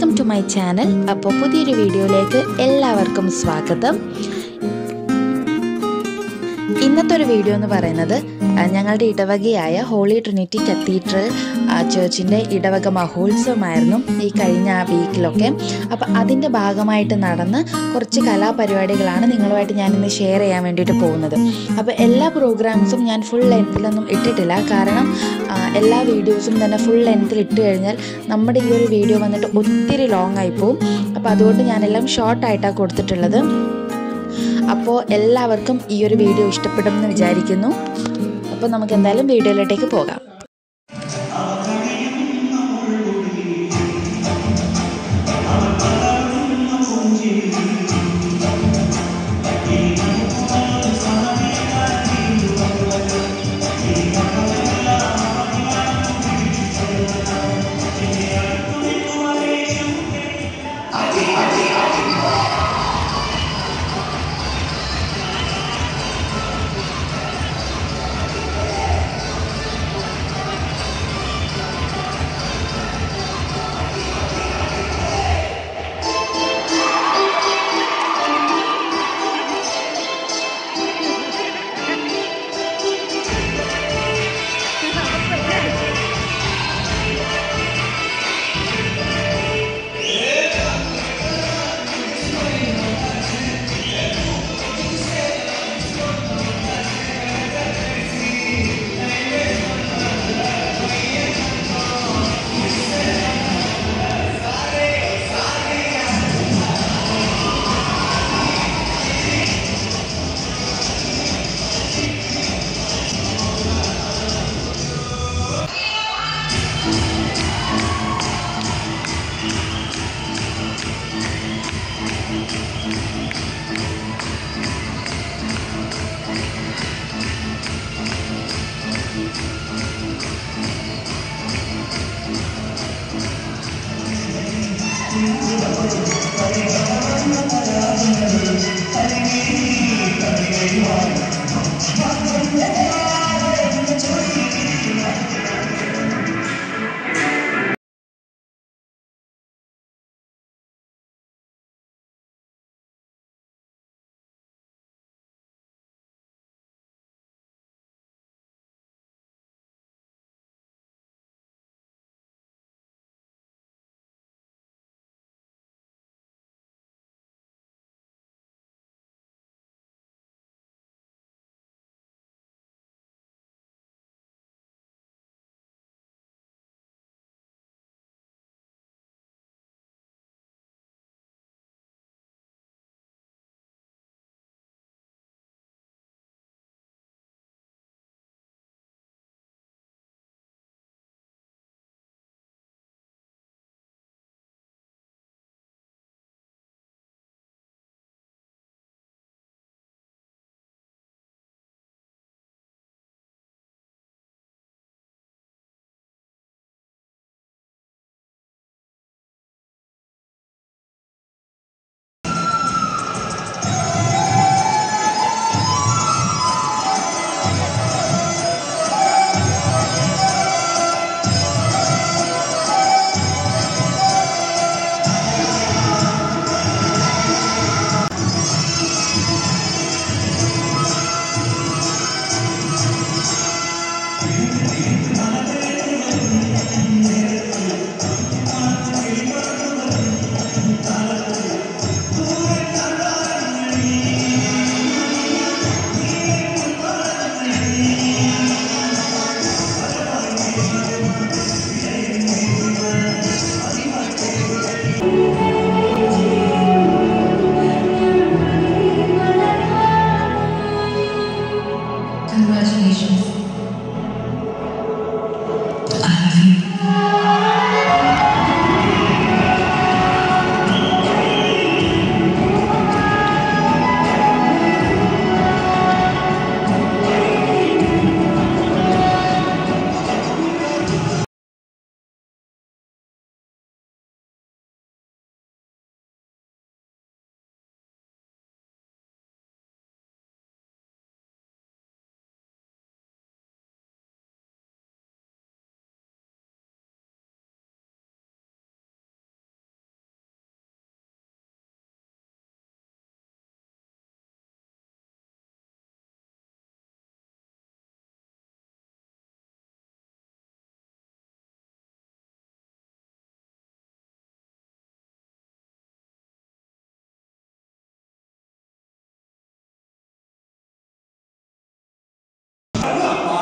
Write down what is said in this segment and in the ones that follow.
Welcome to my channel അപ്പോൾ പുതിയൊരു വീഡിയോയിലേക്ക് എല്ലാവർക്കും സ്വാഗതം ഇന്നത്തെ ഒരു വീഡിയോ എന്ന് പറയുന്നത് ആ, ഞങ്ങളുടെ ഇടവകയായ ഹോളി ട്രിനിറ്റി കത്തീഡ്രൽ ആ, ചേർച്ചിൻ്റെ ഇടവക മഹോത്സവമായിരുന്നു ഈ കഴിഞ്ഞ വീക്കിലൊക്കെ അപ്പോൾ അതിൻ്റെ ഭാഗമായിട്ട് നടന്ന കുറച്ച് കലാപരിപാടികളാണ് നിങ്ങളുമായിട്ട് ഞാനിന്ന് ഷെയർ ചെയ്യാൻ വേണ്ടിയിട്ട് പോകുന്നത് അപ്പോൾ എല്ലാ പ്രോഗ്രാംസും ഞാൻ ഫുൾ ലെങ്ത്തിലൊന്നും ഇട്ടിട്ടില്ല കാരണം ആ, എല്ലാ വീഡിയോസും തന്നെ ഫുൾ ലെങ്ത്തിൽ ഇട്ട് കഴിഞ്ഞാൽ നമ്മുടെ ഈ ഒരു വീഡിയോ വന്നിട്ട് ഒത്തിരി ലോങ് ആയി പോവും അപ്പോൾ അതുകൊണ്ട് ഞാനെല്ലാം ഷോർട്ടായിട്ടാണ് കൊടുത്തിട്ടുള്ളത് അപ്പോൾ എല്ലാവർക്കും ഈ ഒരു വീഡിയോ ഇഷ്ടപ്പെടുമെന്ന് വിചാരിക്കുന്നു അപ്പോൾ നമുക്ക് എന്തായാലും വീഡിയോയിലോട്ടേക്ക് പോകാം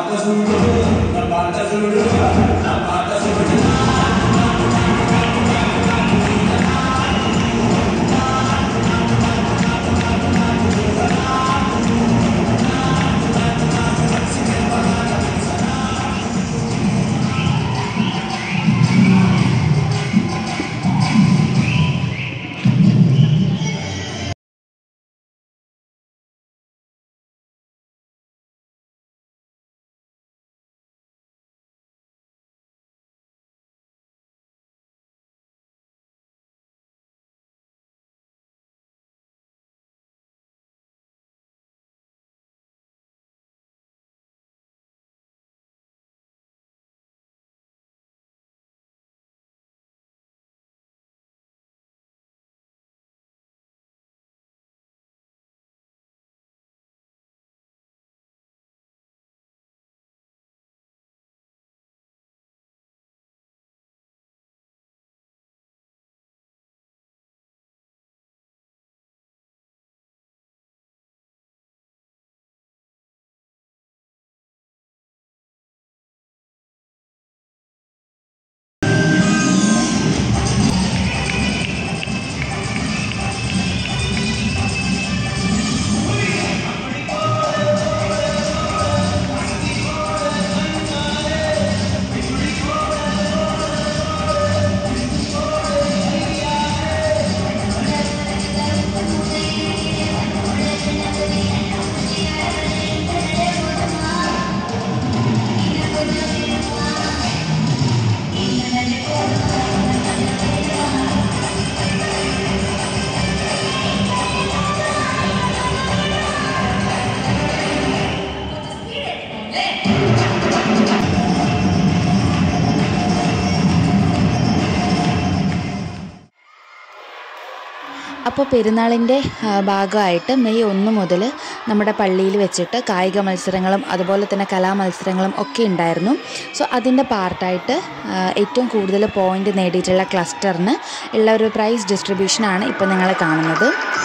അപ്പോൾ പെരുന്നാളിൻ്റെ ആ, ഭാഗമായിട്ട് മെയ് ഒന്ന് മുതൽ നമ്മുടെ പള്ളിയിൽ വെച്ചിട്ട് കായിക മത്സരങ്ങളും അതുപോലെ തന്നെ കലാമത്സരങ്ങളും ഒക്കെ ഉണ്ടായിരുന്നു സോ അതിൻ്റെ പാർട്ടായിട്ട് ആ, ഏറ്റവും കൂടുതൽ പോയിൻ്റ് നേടിയിട്ടുള്ള ക്ലസ്റ്ററിന് ഉള്ള ഒരു പ്രൈസ് ഡിസ്ട്രിബ്യൂഷനാണ് ഇപ്പോൾ നിങ്ങൾ കാണുന്നത്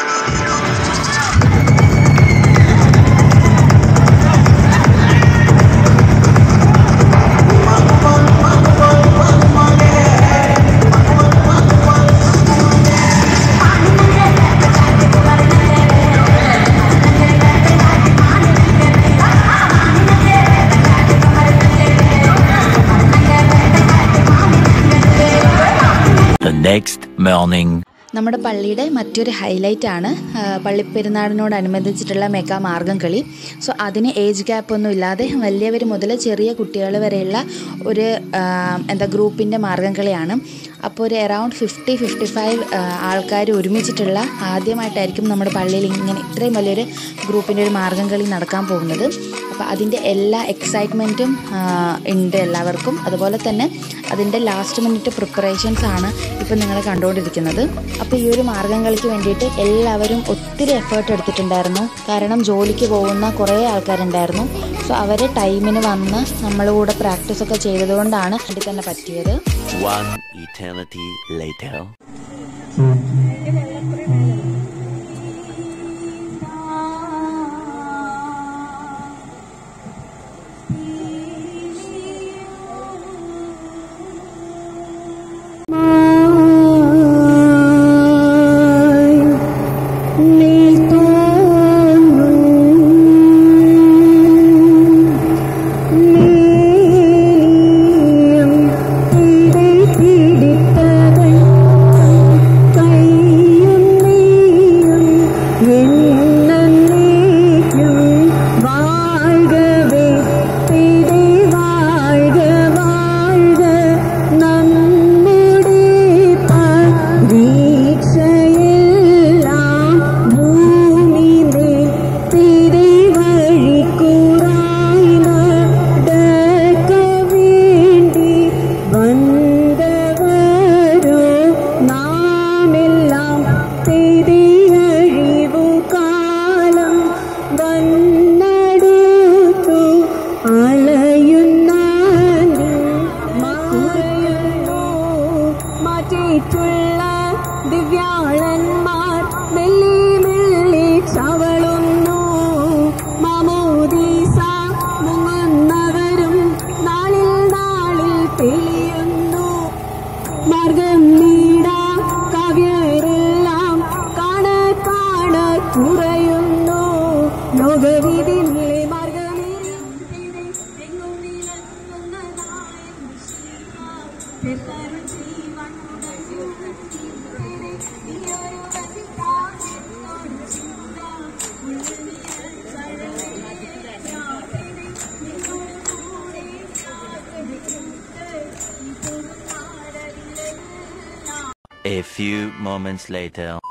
The next morning. നമ്മുടെ പള്ളിയുടെ മറ്റൊരു ഹൈലൈറ്റ് ആണ് ആ, പള്ളിപ്പെരുന്നാളിനോടനുബന്ധിച്ചിട്ടുള്ള മെഗാ മാർഗം കളി സോ അതിന് ഏജ് ഗ്യാപ്പ് ഒന്നും ഇല്ലാതെ വലിയവർ മുതൽ ചെറിയ കുട്ടികൾ വരെയുള്ള ഒരു ആ, എന്താ ഗ്രൂപ്പിൻ്റെ മാർഗം കളിയാണ് അപ്പോൾ ഒരു അറൗണ്ട് ഫിഫ്റ്റി ഫിഫ്റ്റി ഫൈവ് ആൾക്കാർ ഒരുമിച്ചിട്ടുള്ള ആദ്യമായിട്ടായിരിക്കും നമ്മുടെ പള്ളിയിൽ ഇങ്ങനെ ഇത്രയും വലിയൊരു ഗ്രൂപ്പിൻ്റെ ഒരു മാർഗം കളി നടക്കാൻ പോകുന്നത് അപ്പോൾ അതിൻ്റെ എല്ലാ എക്സൈറ്റ്മെൻറ്റും ഉണ്ട് എല്ലാവർക്കും അതുപോലെ തന്നെ അതിൻ്റെ ലാസ്റ്റ് മിനിറ്റ് പ്രിപ്പറേഷൻസ് ആണ് ഇപ്പം നിങ്ങൾ കണ്ടുകൊണ്ടിരിക്കുന്നത് അപ്പോൾ ഈ ഒരു മാർഗം കളിക്ക് വേണ്ടിയിട്ട് എല്ലാവരും ഒത്തിരി എഫേർട്ട് എടുത്തിട്ടുണ്ടായിരുന്നു കാരണം ജോലിക്ക് പോകുന്ന കുറേ ആൾക്കാരുണ്ടായിരുന്നു സോ അവർ ടൈമിന് വന്ന് നമ്മളെ കൂടെ പ്രാക്ടീസ് ഒക്കെ ചെയ്തതുകൊണ്ടാണ് അതിൽ തന്നെ പറ്റിയത് One eternity later. കൈ A few moments later.